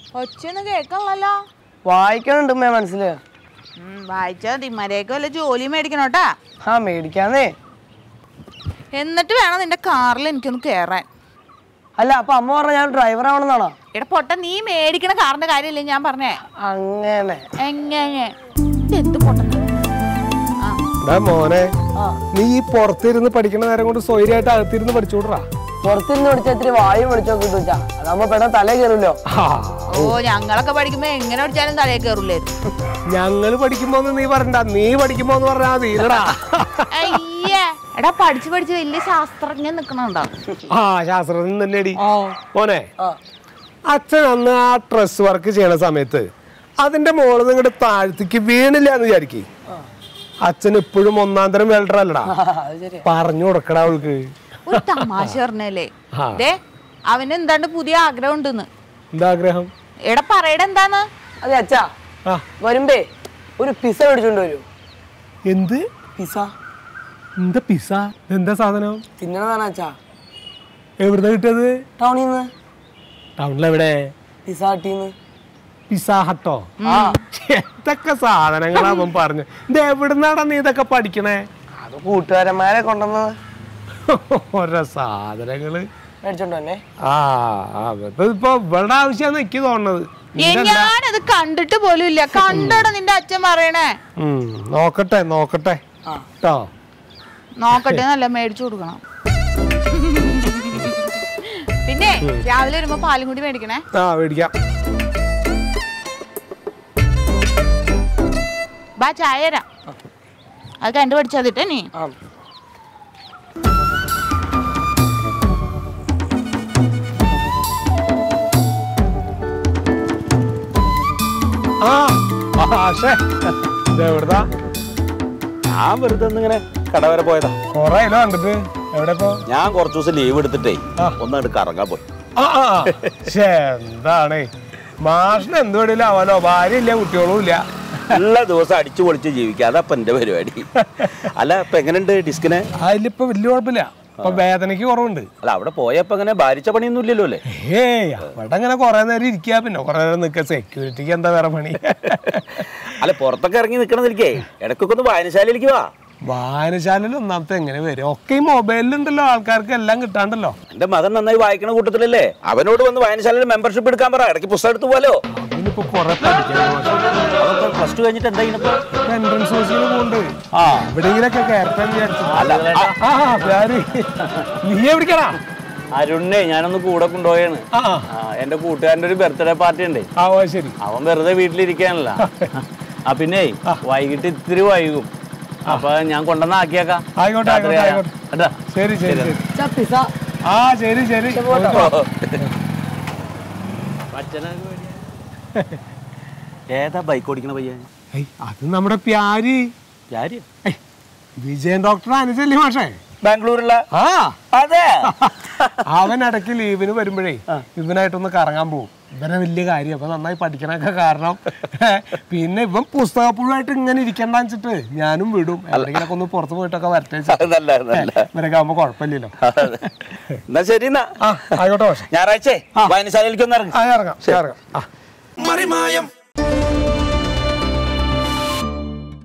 ഒച്ചയൊന്നും കേൾക്കണല്ലോ വായിക്കണുണ്ട് may മനസ്സില് വായിച്ചാ മതി മര്യാദക്ക് വല്ല ജോലി മേടിക്കണോട്ടാ ആ മേടിക്കാന്നേ എന്നിട്ട് വേണം നിന്റെ കാറിൽ എനിക്കൊന്ന് കേറാൻ അല്ല അപ്പൊ അമ്മ പറഞ്ഞ ഞാൻ ഡ്രൈവർ ആവണമെന്നാണോ എടാ പൊട്ട നീ മേടിക്കണ കാറിന്റെ കാര്യമില്ലേ ഞാൻ പറഞ്ഞേ അങ്ങനെ എങ്ങനെ എന്ത് പൊട്ട ആ എടാ മോനെ നീ ഈ പുറത്തിരുന്ന് പഠിക്കണ നേരം കൊണ്ട് സ്വൈര്യമായിട്ട് അകത്തിരുന്ന് പഠിച്ചോടാ പുറത്തിരുന്ന് പഠിച്ച ഇത്തിരി വായും വിളിച്ചോക്കെ കിട്ടുവച്ചാ അതാകുമ്പോ പെട്ടെന്ന് തലേ കയറുമല്ലോ ഓ ഞങ്ങളൊക്കെ പഠിക്കുമ്പോ എങ്ങനെ പഠിച്ചാലും തലയിൽ കയറൂലായിരുന്നു ഞങ്ങള് പഠിക്കുമ്പോന്ന് നീ പറഞ്ഞ നീ പഠിക്കുമ്പോന്ന് പറഞ്ഞാ തീരടാ അയ്യേ എടാ പഠിച്ച് പഠിച്ച് വലിയ ശാസ്ത്രജ്ഞൻ നിക്കണുണ്ടോ ആ ശാസ്ത്രജ്ഞൻ തന്നെടി ആ മോനെ ആ അച്ഛൻ അന്ന് ആ ഡ്രസ് വർക്ക് ചെയ്യണ സമയത്ത് അതിന്റെ മോളിൽ നിന്ന് ഇങ്ങോട്ട് താഴ്ത്തിക്ക് വീണില്ല എന്ന് വിചാരിക്കും അച്ഛൻ ഇപ്പോഴും ഒന്നാം തരം വെൽഡർ അല്ലടാ ആ, അത് ശരിയാ പറഞ്ഞു കൊടുക്കടാ അവൾക്ക് ഒരു തമാശ പറഞ്ഞല്ലേ ആ. ദേ അവന് എന്താണ്ട് പുതിയ ആഗ്രഹം ഉണ്ടെന്ന് എന്താ ആഗ്രഹം എടാ പറയട എന്താന്ന് അതെ അച്ഛാ ആ വരുമ്പേ ഒരു പിസ മേടിച്ചോണ്ട് വരൂ എന്ത് പിസ എന്താ പിസ എന്താ സാധനം തിന്നണതാണ് അച്ഛാ എവിടുന്ന കിട്ടിയത് ടൗണിൽ നിന്ന് ടൗണിലെവിടെ പിസ ഹട്ടീന്ന് പിസ ഹട്ടോ എന്തൊക്കെ സാധനങ്ങളാ അവൻ പറഞ്ഞു ഇത് എവിടുന്നാടാ നീ ഇതൊക്കെ പഠിക്കണേ അത് കൂട്ടുകാരന്മാരെ കൊണ്ടുവന്നത് ഓരോ സാധനങ്ങള് മേടിച്ചോണ്ട് തന്നെ ആ അതൊക്കെ ഇപ്പൊ ഇവളുടെ ആവശ്യമാണ് എനിക്ക് തോന്നുന്നത് ഏ, ഞാനത് കണ്ടിട്ട് പോലും ഇല്ല കണ്ടോടാ നിന്റെ അച്ഛൻ പറയണേ ഉം, നോക്കട്ടെ നോക്കട്ടെ ആ കേട്ടോ നോക്കട്ടെ നല്ല മേടിച്ചു കൊടുക്കണം പിന്നെ രാവിലെ വരുമ്പോ പാലും കൂടി മേടിക്കണേ ആ മേടിക്കാം ബാ ചായ തരാം അത് കണ്ടു പഠിച്ചാതിട്ടെ നീ ആ ആ ആശേ എവിടുന്നാ ഞാൻ വെറുതെ ഒന്നിങ്ങനെ കട വരെ പോയതാ കൊറേ ഇല്ല കണ്ടിട്ട് എവിടെ ഇപ്പൊ ഞാൻ കുറച്ച് ദിവസം ലീവ് എടുത്തിട്ടേ ആ. ഒന്നായിട്ട് കറങ്ങാൻ പോയി ആ ആ ആ. ശ്ശേ, എന്താണ് മാഷിന് എന്ത് വേണേലും ആവാലോ ഭാര്യ ഇല്ല കുട്ടികളും ഇല്ല എല്ലാ ദിവസം അടിച്ചു പൊളിച്ച് ജീവിക്കുക അതപ്പൊ എന്റെ പരിപാടി അല്ല ഇപ്പൊ എങ്ങനെയുണ്ട് ഡിസ്കിന് അതിലിപ്പോ വലിയ കുഴപ്പമില്ല ഇപ്പൊ വേദനയ്ക്ക് കുറവുണ്ട് അല്ല അവിടെ പോയപ്പോ എങ്ങനെ ഭാരിച്ച പണിയൊന്നും ഇല്ലല്ലോ അല്ലേ ഏയ് അവിടെ അങ്ങനെ കൊറേ നേരം ഇരിക്കുക പിന്നെ കൊറേ നേരം നിക്ക സെക്യൂരിറ്റിക്ക് എന്താ വേറെ പണി അല്ല പുറത്തൊക്കെ ഇറങ്ങി നിക്കണമെന്നിരിക്കേ ഇടയ്ക്കൊക്കെ ഒന്ന് വായനശാലയിലേക്ക് വാ വായനശാലയിൽ ഒന്നാമത്തെ എങ്ങനെ വരും ഒക്കെ ഈ മൊബൈലിലുണ്ടല്ലോ ആൾക്കാർക്ക് എല്ലാം കിട്ടാണ്ടല്ലോ എന്റെ മകൻ നന്നായി വായിക്കണ കൂട്ടത്തിലല്ലേ അവനോട് വന്ന് വായനശാലയിൽ മെമ്പർഷിപ്പ് എടുക്കാൻ പറ ഇടയ്ക്ക് പുസ്തകം എടുത്ത് പോലോ അതിനിപ്പോ കൊറേ പഠിക്കണം അതൊക്കെ പ്ലസ് ടു കഴിഞ്ഞിട്ട് എന്താ ഇതിനിപ്പോ എൻട്രൻസ് കോഴ്സിന് പോകുന്നുണ്ട് ആ എവിടെയെങ്കിലൊക്കെ കയറട്ടെന്ന് വിചാരിച്ചു അല്ല ആ, ആ പ്യാര് നീ എവിടേക്കാടാ അരുണ്ണേ ഞാനൊന്ന് കൂടെ കൊണ്ടുപോയാണ് ആ ആ. ആ, എന്റെ കൂട്ടുകാരന്റെ ഒരു ബർത്ത്ഡേ പാർട്ടി ഉണ്ട് ആ ഓ ശരി അവൻ വെറുതെ വീട്ടിലിരിക്കാനല്ല ആ പിന്നെ വൈകിട്ട് ഇത്തിരി വൈകും അപ്പൊ ഞാൻ കൊണ്ടുവന്ന് ആക്കിയേക്കാം ആയിക്കോട്ടെ, ആയിക്കോട്ടെ, രാത്രി ആയിക്കോട്ടെ. കേട്ടാ? ശരി ശരി ശരി അച്ഛാ പിസ ആ ശരി ശരി അച്ഛനൊക്കെ പേടിയാ. ഏതാ ബൈക്ക് ഓടിക്കണ പയ്യൻ ഏയ്, അത് നമ്മുടെ പ്യാരി ആര് ഏയ്, വിജയൻ ഡോക്ടർ അനുസരില്ലേ മാഷേ ബാംഗ്ലൂരുള്ള ആ അതെ അവൻ ഇടയ്ക്ക് ലീവിന് വരുമ്പോഴേ ഇവനായിട്ടൊന്ന് കറങ്ങാൻ പോകും ഇവനെ വലിയ കാര്യം അപ്പൊ നന്നായി പഠിക്കണൊക്കെ കാരണം പിന്നെ ഇവൻ പുസ്തകപ്പുഴായിട്ട് ഇങ്ങനെ ഇരിക്കണ്ടെന്ന് വെച്ചിട്ട് ഞാനും വിടും എന്തെങ്കിലുമൊക്കെ ഒന്ന് പുറത്ത് പോയിട്ടൊക്കെ വരട്ടെ വെച്ചിട്ട്. അത് നല്ല നല്ല ഇവരൊക്കെ ആവുമ്പോ കുഴപ്പമില്ലല്ലോ എന്നാ ശരി എന്നാ ആ ആയിക്കോട്ടെ മാഷേ ഞായറാഴ്ച വായനശാലയിലേക്ക് ഒന്ന് ഇറങ്ങി ആ ഇറങ്ങാം ഇറങ്ങാം ആ മറിമായം